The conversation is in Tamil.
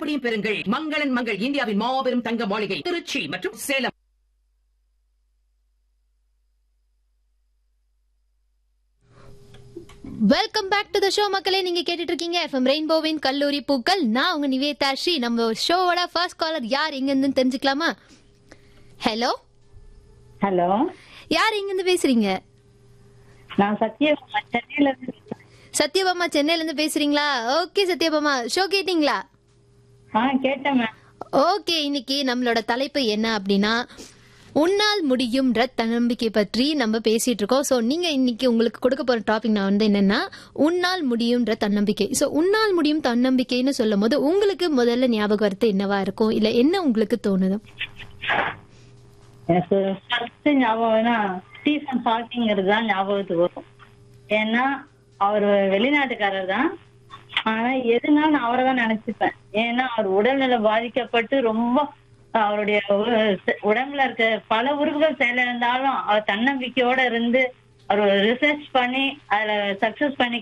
மறுபடியும் பெறுங்கள் மங்களன் மங்கள் இந்தியாவின் மாபெரும் தங்க மாளிகை திருச்சி மற்றும் Salem welcome back to the show மக்களே நீங்க கேட்டுட்டு இருக்கீங்க எஃப்எம் ரெயின்போவின் கல்லூரி பூக்கள் நான் உங்க நிவேதா ஸ்ரீ நம்ம ஷோவோட ஃபர்ஸ்ட் காலர் யார் எங்க இருந்து தெரிஞ்சுக்கலாமா ஹலோ ஹலோ யார் எங்க இருந்து பேசுறீங்க நான் சத்யபாமா சென்னையில இருந்து பேசுறேன். சத்யபாமா சென்னையில இருந்து பேசுறீங்களா ஓகே சத்யபாமா ஷோ கேட்டிங்களா ஆ கேட்டேன் மேம் ஓகே இன்னைக்கு நம்மளோட தலைப்பு என்ன அப்படின்னா உன்னால் முடியும்ன்ற தன்னம்பிக்கை பற்றி நம்ம பேசிட்டு இருக்கோம் ஸோ நீங்க இன்னைக்கு உங்களுக்கு கொடுக்க போற டாபிக் நான் வந்து என்னன்னா உன்னால் முடியும்ன்ற தன்னம்பிக்கை ஸோ உன்னால் முடியும் தன்னம்பிக்கைன்னு சொல்லும் போது உங்களுக்கு முதல்ல ஞாபகம் வரது என்னவா இருக்கும் இல்ல என்ன உங்களுக்கு தோணுது எனக்கு ஃபர்ஸ்ட் ஞாபகம்னா ஸ்டீஃபன் ஹாக்கிங்கிறது தான் ஞாபகத்துக்கு வரும் ஏன்னா அவர் வெளிநாட்டுக்காரர் தான் ஆனா எதுனாலும் நான் அவரை தான் நினைச்சுப்பேன் ஏன்னா அவர் உடல்நிலை பாதிக்கப்பட்டு ரொம்ப அவருடைய உ- உடம்புல இருக்க பல உறுப்புகள் செயல இருந்தாலும் அவர் தன்னம்பிக்கையோட இருந்து அவர் ரிசர்ச் பண்ணி அதுல சக்சஸ் பண்ணி